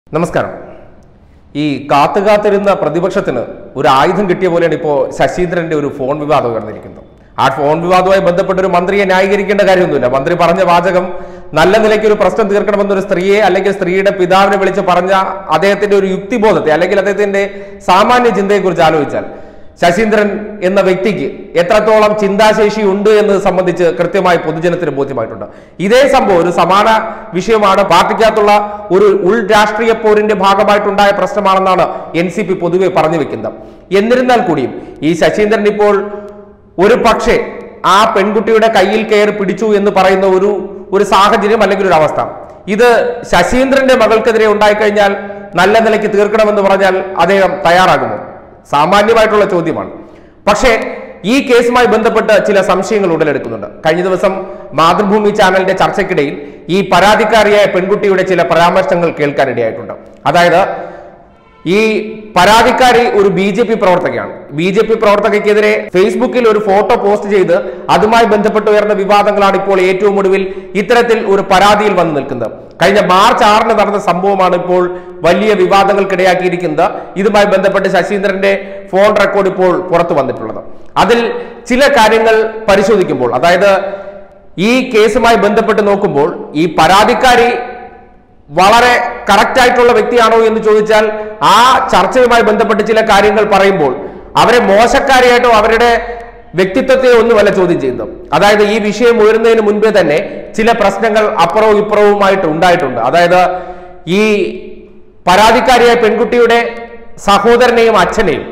നമസ്കാരം ഈ കാത്തു കാത്തിരുന്ന പ്രതിപക്ഷത്തിന് ഒരു ആയുധം കിട്ടിയ പോലെയാണ് ഇപ്പോൾ ശശീന്ദ്രന്റെ ഒരു ഫോൺ വിവാദം ഉയർന്നിരിക്കുന്നത് ആ ഫോൺ വിവാദവുമായി ബന്ധപ്പെട്ട ഒരു മന്ത്രിയെ ന്യായീകരിക്കേണ്ട കാര്യമൊന്നുമില്ല മന്ത്രി പറഞ്ഞ വാചകം നല്ല നിലയ്ക്ക് ഒരു പ്രശ്നം തീർക്കണമെന്നൊരു സ്ത്രീയെ അല്ലെങ്കിൽ സ്ത്രീയുടെ പിതാവിനെ വിളിച്ച് പറഞ്ഞ അദ്ദേഹത്തിന്റെ ഒരു യുക്തിബോധത്തെ അല്ലെങ്കിൽ അദ്ദേഹത്തിന്റെ സാമാന്യ ചിന്തയെക്കുറിച്ച് ആലോചിച്ചാൽ ശശീന്ദ്രൻ എന്ന വ്യക്തിക്ക് എത്രത്തോളം ചിന്താശേഷി ഉണ്ട് എന്നത് സംബന്ധിച്ച് കൃത്യമായി പൊതുജനത്തിന് ബോധ്യമായിട്ടുണ്ട് ഇതേ സംഭവം ഒരു സമാന വിഷയമാണ് പാർട്ടിക്കകത്തുള്ള ഒരു ഉൾ രാഷ്ട്രീയ പോരിന്റെ ഭാഗമായിട്ടുണ്ടായ പ്രശ്നമാണെന്നാണ് എൻ സി പി പൊതുവെ പറഞ്ഞു വെക്കുന്നത് എന്നിരുന്നാൽ കൂടിയും ഈ ശശീന്ദ്രൻ ഇപ്പോൾ ഒരു പക്ഷേ ആ പെൺകുട്ടിയുടെ കയ്യിൽ കയറി പിടിച്ചു എന്ന് പറയുന്ന ഒരു ഒരു സാഹചര്യം അല്ലെങ്കിൽ ഒരു അവസ്ഥ ഇത് ശശീന്ദ്രന്റെ മകൾക്കെതിരെ ഉണ്ടായിക്കഴിഞ്ഞാൽ നല്ല നിലയ്ക്ക് തീർക്കണമെന്ന് പറഞ്ഞാൽ അദ്ദേഹം തയ്യാറാകുമോ സാമാന്യമായിട്ടുള്ള ചോദ്യമാണ് പക്ഷേ ഈ കേസുമായി ബന്ധപ്പെട്ട് ചില സംശയങ്ങൾ ഉടലെടുക്കുന്നുണ്ട് കഴിഞ്ഞ ദിവസം മാതൃഭൂമി ചാനലിന്റെ ചർച്ചയ്ക്കിടയിൽ ഈ പരാതിക്കാരിയായ പെൺകുട്ടിയുടെ ചില പരാമർശങ്ങൾ കേൾക്കാനിടയായിട്ടുണ്ട് അതായത് ഈ പരാതിക്കാരി ഒരു ബി ജെ പി പ്രവർത്തകയാണ് ബി ജെ പി പ്രവർത്തകയ്ക്കെതിരെ ഫേസ്ബുക്കിൽ ഒരു ഫോട്ടോ പോസ്റ്റ് ചെയ്ത് അതുമായി ബന്ധപ്പെട്ട് ഉയർന്ന വിവാദങ്ങളാണ് ഇപ്പോൾ ഏറ്റവും ഒടുവിൽ ഇത്തരത്തിൽ ഒരു പരാതിയിൽ വന്നു നിൽക്കുന്നത് കഴിഞ്ഞ മാർച്ച് ആറിന് നടന്ന സംഭവമാണ് ഇപ്പോൾ വലിയ വിവാദങ്ങൾക്കിടയാക്കിയിരിക്കുന്നത് ഇതുമായി ബന്ധപ്പെട്ട് ശശീന്ദ്രന്റെ ഫോൺ റെക്കോർഡ് ഇപ്പോൾ പുറത്തു വന്നിട്ടുള്ളത് അതിൽ ചില കാര്യങ്ങൾ പരിശോധിക്കുമ്പോൾ അതായത് ഈ കേസുമായി ബന്ധപ്പെട്ട് നോക്കുമ്പോൾ ഈ പരാതിക്കാരി വളരെ കറക്റ്റ് ആയിട്ടുള്ള വ്യക്തിയാണോ എന്ന് ചോദിച്ചാൽ ആ ചർച്ചയുമായി ബന്ധപ്പെട്ട് ചില കാര്യങ്ങൾ പറയുമ്പോൾ അവരെ മോശക്കാരിയായിട്ടോ അവരുടെ വ്യക്തിത്വത്തെ ഒന്നുമല്ല ചോദ്യം ചെയ്യുന്നത് അതായത് ഈ വിഷയം ഉയരുന്നതിന് മുൻപേ തന്നെ ചില പ്രശ്നങ്ങൾ അപ്പുറവും ഇപ്പുറവുമായിട്ട് ഉണ്ടായിട്ടുണ്ട് അതായത് ഈ പരാതിക്കാരിയായ പെൺകുട്ടിയുടെ സഹോദരനെയും അച്ഛനെയും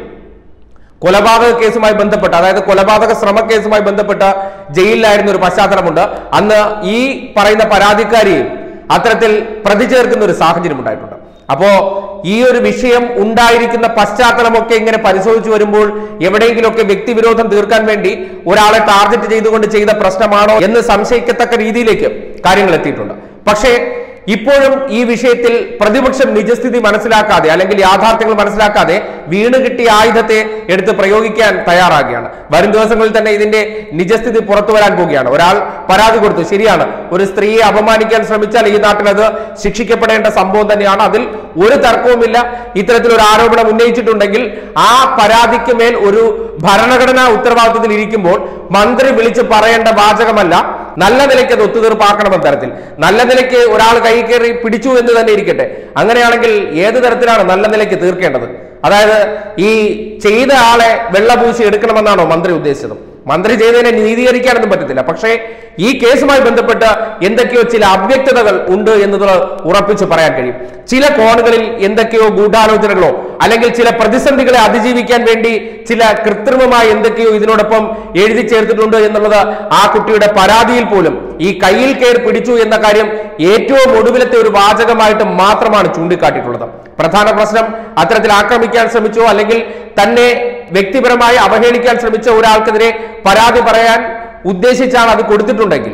കൊലപാതക കേസുമായി ബന്ധപ്പെട്ട് അതായത് കൊലപാതക ശ്രമ കേസുമായി ബന്ധപ്പെട്ട് ജയിലിലായിരുന്ന ഒരു പശ്ചാത്തലമുണ്ട് അന്ന് ഈ പറയുന്ന പരാതിക്കാരിയും അത്തരത്തിൽ പ്രതി ചേർക്കുന്ന ഒരു സാഹചര്യം ഉണ്ടായിട്ടുണ്ട് അപ്പോ ഈ ഒരു വിഷയം ഉണ്ടായിരിക്കുന്ന പശ്ചാത്തലമൊക്കെ ഇങ്ങനെ പരിശോധിച്ചു വരുമ്പോൾ എവിടെയെങ്കിലുമൊക്കെ വ്യക്തിവിരോധം തീർക്കാൻ വേണ്ടി ഒരാളെ ടാർഗറ്റ് ചെയ്തുകൊണ്ട് ചെയ്ത പ്രശ്നമാണോ എന്ന് സംശയിക്കത്തക്ക രീതിയിലേക്ക് കാര്യങ്ങൾ എത്തിയിട്ടുണ്ട് പക്ഷേ ഇപ്പോഴും ഈ വിഷയത്തിൽ പ്രതിപക്ഷം നിജസ്ഥിതി മനസ്സിലാക്കാതെ അല്ലെങ്കിൽ യാഥാർത്ഥ്യങ്ങൾ മനസ്സിലാക്കാതെ വീണ് കിട്ടിയ ആയുധത്തെ എടുത്ത് പ്രയോഗിക്കാൻ തയ്യാറാകുകയാണ് വരും ദിവസങ്ങളിൽ തന്നെ ഇതിന്റെ നിജസ്ഥിതി പുറത്തു വരാൻ പോവുകയാണ് ഒരാൾ പരാതി കൊടുത്തു ശരിയാണ് ഒരു സ്ത്രീയെ അപമാനിക്കാൻ ശ്രമിച്ചാൽ ഈ നാട്ടിൽ അത് ശിക്ഷിക്കപ്പെടേണ്ട സംഭവം തന്നെയാണ് അതിൽ ഒരു തർക്കവുമില്ല ഇത്തരത്തിലൊരു ആരോപണം ഉന്നയിച്ചിട്ടുണ്ടെങ്കിൽ ആ പരാതിക്ക് മേൽ ഒരു ഭരണഘടനാ ഉത്തരവാദിത്തത്തിൽ ഇരിക്കുമ്പോൾ മന്ത്രി വിളിച്ച് പറയേണ്ട വാചകമല്ല നല്ല നിലയ്ക്ക് അത് ഒത്തുതീർപ്പാക്കണമെന്ന തരത്തിൽ നല്ല നിലയ്ക്ക് ഒരാൾ കൈ കയറി പിടിച്ചു എന്ന് തന്നെ ഇരിക്കട്ടെ അങ്ങനെയാണെങ്കിൽ ഏത് തരത്തിലാണ് നല്ല നിലയ്ക്ക് തീർക്കേണ്ടത് അതായത് ഈ ചെയ്ത ആളെ വെള്ളപൂശി എടുക്കണമെന്നാണോ മന്ത്രി ഉദ്ദേശിച്ചത് മന്ത്രി ചെയ്തതിനെ നീതീകരിക്കാനൊന്നും പറ്റത്തില്ല പക്ഷേ ഈ കേസുമായി ബന്ധപ്പെട്ട് എന്തൊക്കെയോ ചില അവ്യക്തതകൾ ഉണ്ട് എന്നത് ഉറപ്പിച്ച് പറയാൻ കഴിയും ചില കോണുകളിൽ എന്തൊക്കെയോ ഗൂഢാലോചനകളോ അല്ലെങ്കിൽ ചില പ്രതിസന്ധികളെ അതിജീവിക്കാൻ വേണ്ടി ചില കൃത്രിമമായ എന്തൊക്കെയോ ഇതിനോടൊപ്പം എഴുതി ചേർത്തിട്ടുണ്ട് എന്നുള്ളത് ആ കുട്ടിയുടെ പരാതിയിൽ പോലും ഈ കയ്യിൽ കയറി പിടിച്ചു എന്ന കാര്യം ഏറ്റവും ഒടുവിലത്തെ ഒരു വാചകമായിട്ട് മാത്രമാണ് ചൂണ്ടിക്കാട്ടിയിട്ടുള്ളത് പ്രധാന പ്രശ്നം അത്തരത്തിൽ ആക്രമിക്കാൻ ശ്രമിച്ചോ അല്ലെങ്കിൽ തന്നെ വ്യക്തിപരമായി അവഹേളിക്കാൻ ശ്രമിച്ച ഒരാൾക്കെതിരെ പരാതി പറയാൻ ഉദ്ദേശിച്ചാണ് അത് കൊടുത്തിട്ടുണ്ടെങ്കിൽ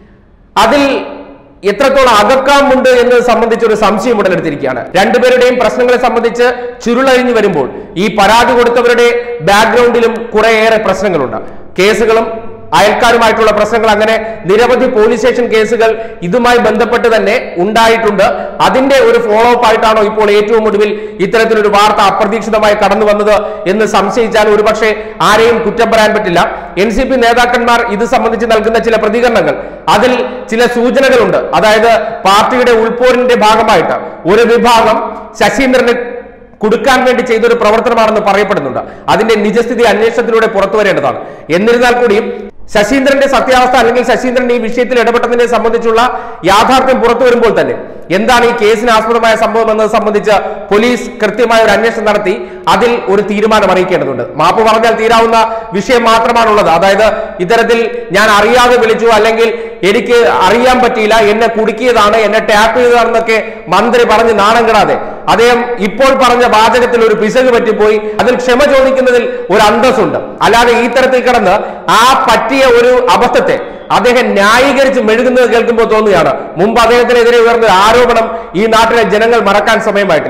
അതിൽ എത്രത്തോളം അകക്കാമുണ്ട് എന്നത് സംബന്ധിച്ച് ഒരു സംശയം ഉടലെടുത്തിരിക്കുകയാണ് രണ്ടുപേരുടെയും പ്രശ്നങ്ങളെ സംബന്ധിച്ച് ചുരുളഴിഞ്ഞു വരുമ്പോൾ ഈ പരാതി കൊടുത്തവരുടെ ബാക്ക്ഗ്രൗണ്ടിലും കുറേയേറെ പ്രശ്നങ്ങളുണ്ട് കേസുകളും അയൽക്കാരുമായിട്ടുള്ള പ്രശ്നങ്ങൾ അങ്ങനെ നിരവധി പോലീസ് സ്റ്റേഷൻ കേസുകൾ ഇതുമായി ബന്ധപ്പെട്ട് തന്നെ ഉണ്ടായിട്ടുണ്ട് അതിന്റെ ഒരു ഫോളോ അപ്പ് ആയിട്ടാണോ ഇപ്പോൾ ഏറ്റവും ഒടുവിൽ ഇത്തരത്തിലൊരു വാർത്ത അപ്രതീക്ഷിതമായി കടന്നു വന്നത് എന്ന് സംശയിച്ചാൽ ഒരുപക്ഷെ ആരെയും കുറ്റം പറയാൻ പറ്റില്ല എൻ സി പി നേതാക്കന്മാർ ഇത് സംബന്ധിച്ച് നൽകുന്ന ചില പ്രതികരണങ്ങൾ അതിൽ ചില സൂചനകളുണ്ട് അതായത് പാർട്ടിയുടെ ഉൾപോരിന്റെ ഭാഗമായിട്ട് ഒരു വിഭാഗം ശശീന്ദ്രന് കൊടുക്കാൻ വേണ്ടി ചെയ്തൊരു പ്രവർത്തനമാണെന്ന് പറയപ്പെടുന്നുണ്ട് അതിന്റെ നിജസ്ഥിതി അന്വേഷണത്തിലൂടെ പുറത്തു വരേണ്ടതാണ് എന്നിരുന്നാൽ കൂടിയും ശശീന്ദ്രന്റെ സത്യാവസ്ഥ അല്ലെങ്കിൽ ശശീന്ദ്രൻ ഈ വിഷയത്തിൽ ഇടപെട്ടതിനെ സംബന്ധിച്ചുള്ള യാഥാർത്ഥ്യം പുറത്തു വരുമ്പോൾ തന്നെ എന്താണ് ഈ കേസിന് ആസ്പദമായ സംഭവം എന്നത് സംബന്ധിച്ച് പോലീസ് കൃത്യമായ ഒരു അന്വേഷണം നടത്തി അതിൽ ഒരു തീരുമാനം അറിയിക്കേണ്ടതുണ്ട് മാപ്പ് പറഞ്ഞാൽ തീരാവുന്ന വിഷയം മാത്രമാണുള്ളത് അതായത് ഇത്തരത്തിൽ ഞാൻ അറിയാതെ വിളിച്ചു അല്ലെങ്കിൽ എനിക്ക് അറിയാൻ പറ്റിയില്ല എന്നെ കുടുക്കിയതാണ് എന്നെ ടാപ്പ് ചെയ്തതാണെന്നൊക്കെ മന്ത്രി പറഞ്ഞ് നാണം കെടാതെ അദ്ദേഹം ഇപ്പോൾ പറഞ്ഞ വാചകത്തിൽ ഒരു പിശക് പറ്റിപ്പോയി അതിൽ ക്ഷമ ചോദിക്കുന്നതിൽ ഒരു അന്തസ്സുണ്ട് അല്ലാതെ ഈ തരത്തിൽ കിടന്ന് ആ പറ്റിയ ഒരു അബദ്ധത്തെ അദ്ദേഹം ന്യായീകരിച്ച് മെഴുകുന്നത് കേൾക്കുമ്പോൾ തോന്നുകയാണ് മുമ്പ് അദ്ദേഹത്തിനെതിരെ ഉയർന്ന ഒരു ആരോപണം ഈ നാട്ടിലെ ജനങ്ങൾ മറക്കാൻ സമയമായിട്ടില്ല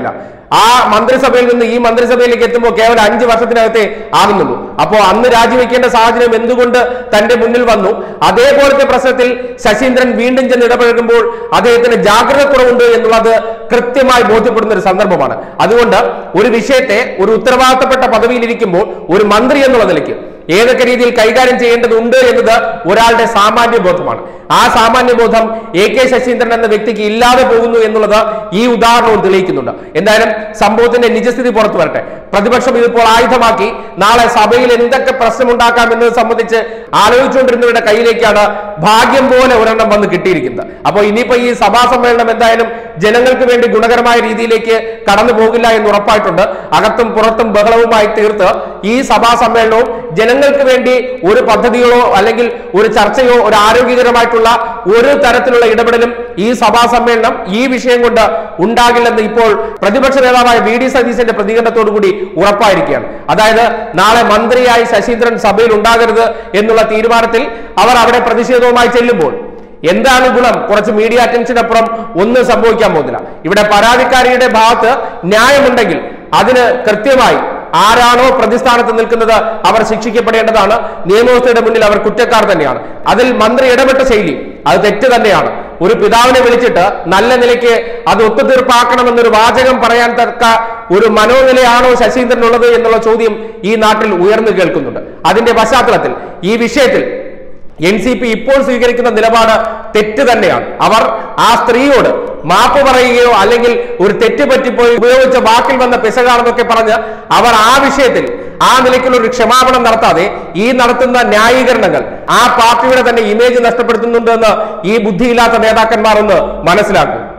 ആ മന്ത്രിസഭയിൽ നിന്ന് ഈ മന്ത്രിസഭയിലേക്ക് എത്തുമ്പോൾ കേവലം അഞ്ച് വർഷത്തിനകത്തേ ആകുന്നുള്ളൂ അപ്പോ അന്ന് രാജിവെക്കേണ്ട സാഹചര്യം എന്തുകൊണ്ട് തന്റെ മുന്നിൽ വന്നു അതേപോലത്തെ പ്രശ്നത്തിൽ ശശീന്ദ്രൻ വീണ്ടും ചെന്ന് ഇടപഴകുമ്പോൾ അദ്ദേഹത്തിന് ജാഗ്രത കുറവുണ്ട് എന്നുള്ളത് കൃത്യമായി ബോധ്യപ്പെടുന്ന ഒരു സന്ദർഭമാണ് അതുകൊണ്ട് ഒരു വിഷയത്തെ ഒരു ഉത്തരവാദിത്തപ്പെട്ട പദവിയിൽ ഇരിക്കുമ്പോൾ ഒരു മന്ത്രി എന്നുള്ള നിലയ്ക്ക് ഏതൊക്കെ രീതിയിൽ കൈകാര്യം ചെയ്യേണ്ടതുണ്ട് എന്നത് ഒരാളുടെ സാമാന്യ ബോധമാണ് ആ സാമാന്യ ബോധം എ കെ ശശീന്ദ്രൻ എന്ന വ്യക്തിക്ക് ഇല്ലാതെ പോകുന്നു എന്നുള്ളത് ഈ ഉദാഹരണവും തെളിയിക്കുന്നുണ്ട് എന്തായാലും സംഭവത്തിന്റെ നിജസ്ഥിതി പുറത്തു വരട്ടെ പ്രതിപക്ഷം ഇതിപ്പോൾ ആയുധമാക്കി നാളെ സഭയിൽ എന്തൊക്കെ പ്രശ്നമുണ്ടാക്കാം എന്നത് സംബന്ധിച്ച് ആലോചിച്ചുകൊണ്ടിരുന്നവരുടെ കയ്യിലേക്കാണ് ഭാഗ്യം പോലെ ഒരെണ്ണം വന്ന് കിട്ടിയിരിക്കുന്നത് അപ്പോൾ ഇനിയിപ്പോ ഈ സഭാ സമ്മേളനം എന്തായാലും ജനങ്ങൾക്ക് വേണ്ടി ഗുണകരമായ രീതിയിലേക്ക് കടന്നു പോകില്ല എന്ന് ഉറപ്പായിട്ടുണ്ട് അകത്തും പുറത്തും ബഹളവുമായി തീർത്ത് ഈ സഭാ സമ്മേളനവും ജനങ്ങൾക്ക് വേണ്ടി ഒരു പദ്ധതികളോ അല്ലെങ്കിൽ ഒരു ചർച്ചയോ ഒരു ആരോഗ്യകരമായിട്ടുള്ള ഒരു തരത്തിലുള്ള ഇടപെടലും ഈ സഭാ സമ്മേളനം ഈ വിഷയം കൊണ്ട് ഉണ്ടാകില്ലെന്ന് ഇപ്പോൾ പ്രതിപക്ഷ നേതാവായ വി ഡി സതീശന്റെ പ്രതികരണത്തോടു കൂടി ഉറപ്പായിരിക്കുകയാണ് അതായത് നാളെ മന്ത്രിയായി ശശീന്ദ്രൻ സഭയിൽ ഉണ്ടാകരുത് എന്നുള്ള തീരുമാനത്തിൽ അവർ അവിടെ പ്രതിഷേധവുമായി ചെല്ലുമ്പോൾ എന്താണ് ഗുണം കുറച്ച് മീഡിയ അറ്റൻഷനപ്പുറം ഒന്നും സംഭവിക്കാൻ പോകുന്നില്ല ഇവിടെ പരാതിക്കാരിയുടെ ഭാഗത്ത് ന്യായമുണ്ടെങ്കിൽ അതിന് കൃത്യമായി ആരാണോ പ്രതിസ്ഥാനത്ത് നിൽക്കുന്നത് അവർ ശിക്ഷിക്കപ്പെടേണ്ടതാണ് നിയമവ്യവസ്ഥയുടെ മുന്നിൽ അവർ കുറ്റക്കാർ തന്നെയാണ് അതിൽ മന്ത്രി ഇടപെട്ട ശൈലി അത് തെറ്റ് തന്നെയാണ് ഒരു പിതാവിനെ വിളിച്ചിട്ട് നല്ല നിലയ്ക്ക് അത് ഒത്തുതീർപ്പാക്കണമെന്നൊരു വാചകം പറയാൻ തക്ക ഒരു മനോനിലയാണോ ശശീന്ദ്രനുള്ളത് എന്നുള്ള ചോദ്യം ഈ നാട്ടിൽ ഉയർന്നു കേൾക്കുന്നുണ്ട് അതിന്റെ പശ്ചാത്തലത്തിൽ ഈ വിഷയത്തിൽ എൻ സി പി ഇപ്പോൾ സ്വീകരിക്കുന്ന നിലപാട് തെറ്റ് തന്നെയാണ് അവർ ആ സ്ത്രീയോട് മാപ്പ് പറയുകയോ അല്ലെങ്കിൽ ഒരു തെറ്റ് പറ്റിപ്പോയി ഉപയോഗിച്ച വാക്കിൽ വന്ന പിശകാണെന്നൊക്കെ പറഞ്ഞ് അവർ ആ വിഷയത്തിൽ ആ നിലയ്ക്കുള്ള ഒരു ക്ഷമാപണം നടത്താതെ ഈ നടത്തുന്ന ന്യായീകരണങ്ങൾ ആ പാർട്ടിയുടെ തന്നെ ഇമേജ് നഷ്ടപ്പെടുത്തുന്നുണ്ട് എന്ന് ഈ ബുദ്ധിയില്ലാത്ത നേതാക്കന്മാർ ഒന്ന് മനസ്സിലാക്കും